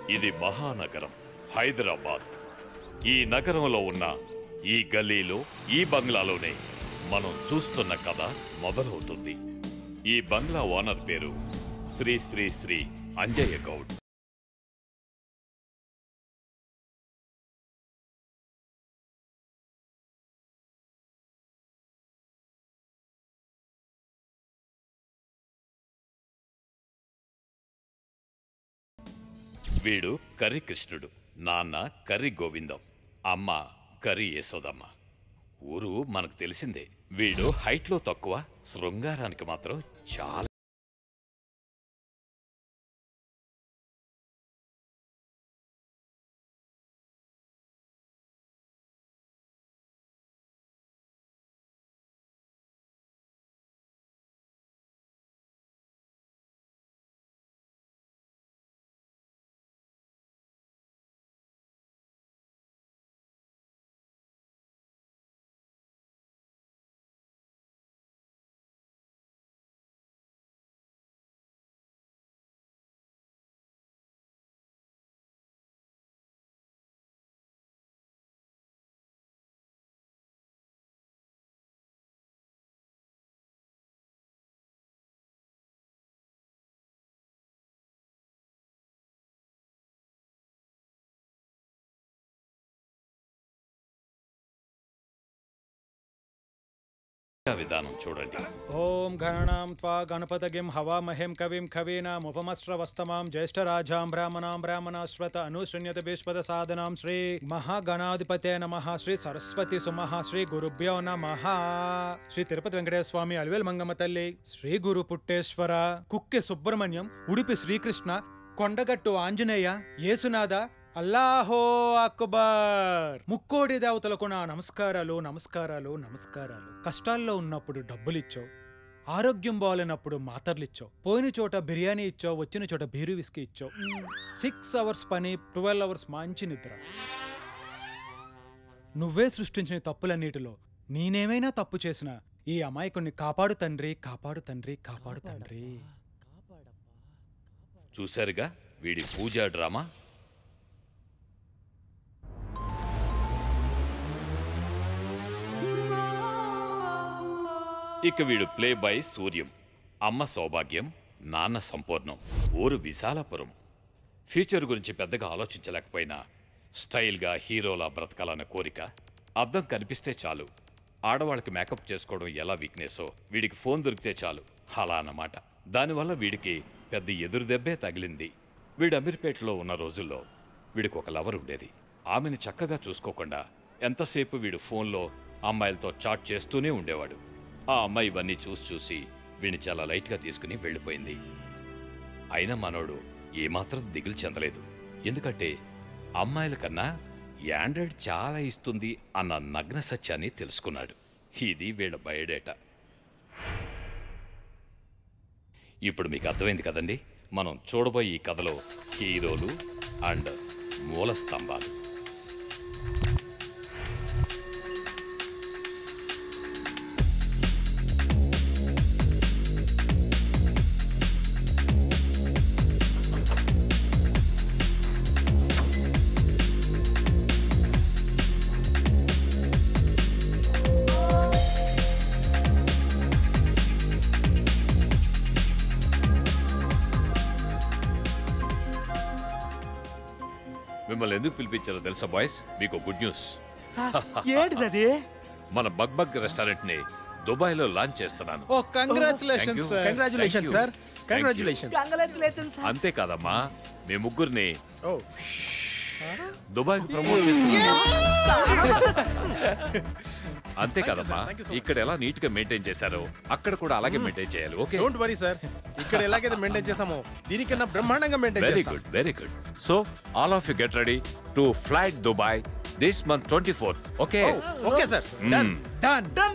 ఇది మహానగరం హైదరాబాద్ ఈ నగరంలో ఉన్న ఈ గల్లీలో ఈ బంగ్లాలోనే మనం చూస్తున్న కథ మొదలవుతుంది ఈ బంగ్లా ఓనర్ పేరు శ్రీ శ్రీ శ్రీ అంజయ్య గౌడ్ వీడు కర్రి కృష్ణుడు నాన్న కర్రి గోవిందం అమ్మ కర్రి యశోదమ్మ ఊరు మనకు తెలిసిందే వీడు హైట్లో తక్కువ శృంగారానికి మాత్రం చాలా విధానం చూడండి ఓం గణనాం త్వా గణపతగిం హవామహిం కవిం కవీనాముపమస్రవస్తమాం జ్యేష్ఠరాజాం బ్రాహ్మణాం బ్రాహ్మణాశ్వత అనుశృణ్యత భీష్పద సాధనాం శ్రీ మహాగణాధిపతే నమ శ్రీ సరస్వతి సుమః శ్రీ గురుభ్యో నమ శ్రీ తిరుపతి వెంకటేశ్వర స్వామి అలివేలు మంగమ్మ తల్లి శ్రీ గురు పుట్టేశ్వర కుక్కె సుబ్రహ్మణ్యం ఉడిపి శ్రీకృష్ణ కొండగట్టు ఆంజనేయ యేసునాథ అల్లాహో అక్బర్ ముక్కోడి దేవతలకు నా నమస్కారాలు నమస్కారాలు నమస్కారాలు కష్టాల్లో ఉన్నప్పుడు డబ్బులిచ్చావు ఆరోగ్యం బాగాలేనప్పుడు మాతర్లిచ్చావు పోయిన చోట బిర్యానీ ఇచ్చావు వచ్చిన చోట బీరు విస్కీ ఇచ్చావు సిక్స్ అవర్స్ పని ట్వెల్వ్ అవర్స్ మంచి నిద్ర నువ్వే సృష్టించిన తప్పులన్నిటిలో నేనేమైనా తప్పు చేసినా ఈ అమాయకుణ్ణి కాపాడు తండ్రి కాపాడు తండ్రి కాపాడు తండ్రి చూశారుగా వీడి పూజా డ్రామా ఇక వీడు ప్లే బాయ్ సూర్యం అమ్మ సౌభాగ్యం నాన్న సంపూర్ణం ఊరు విశాలపురం ఫ్యూచర్ గురించి పెద్దగా ఆలోచించలేకపోయినా స్టైల్గా హీరోలా బ్రతకాలన్న కోరిక అద్దం కనిపిస్తే చాలు ఆడవాళ్ళకి మేకప్ చేసుకోవడం ఎలా వీక్నెసో వీడికి ఫోన్ దొరికితే చాలు అలా అన్నమాట దానివల్ల వీడికి పెద్ద ఎదురు దెబ్బే తగిలింది వీడు అమీర్పేటలో ఉన్న రోజుల్లో వీడికి ఒక లవర్ ఉండేది ఆమెను చక్కగా చూసుకోకుండా ఎంతసేపు వీడు ఫోన్లో అమ్మాయిలతో చాట్ చేస్తూనే ఉండేవాడు ఆ అమ్మాయి ఇవన్నీ చూసి చూసి వీడిని చాలా లైట్గా తీసుకుని వెళ్ళిపోయింది అయినా మనోడు ఏమాత్రం దిగులు చెందలేదు ఎందుకంటే అమ్మాయిల కన్నా యాండ్రాయిడ్ చాలా ఇస్తుంది అన్న నగ్న సత్యాన్ని తెలుసుకున్నాడు ఇది వీళ్ళ బయోడేటా ఇప్పుడు మీకు అర్థమైంది కదండి మనం చూడబోయే ఈ కథలో హీరోలు అండ్ మూల స్తంభాలు మిమ్మల్ని ఎందుకు పిలిపించారో తెలుసా బాయ్స్ మీకు గుడ్ న్యూస్ ఏంటిది మన బగ్ బగ్ రెస్టారెంట్ ని దుబాయ్ లో లాంచ్ చేస్తున్నాను ఓ Thank congratulation you. Sir congratulation Thank you. Sir Thank you. Congratulation congratulations అంతేకాదమ్మా మీ ముగ్గురిని ఓ దుబాయ్ ప్రమోట్ చేస్తున్నాను అంతేకాదమ్మా Thank you so much. ఇక్కడ ఎలా నీట్ గా మెయింటైన్ చేశారో అక్కడ కూడా అలాగే మెయింటైన్ చేయాలి ఓకే డోంట్ వరీ సార్ ఇక్కడ ఎలాగైతే మెయింటైన్ చేసామో దీనికన్నా బ్రహ్మాండంగా మెయింటైన్ వెరీ చేస్తాం good very good so all of you get ready to flight Dubai this month twenty fourth okay okay sir done done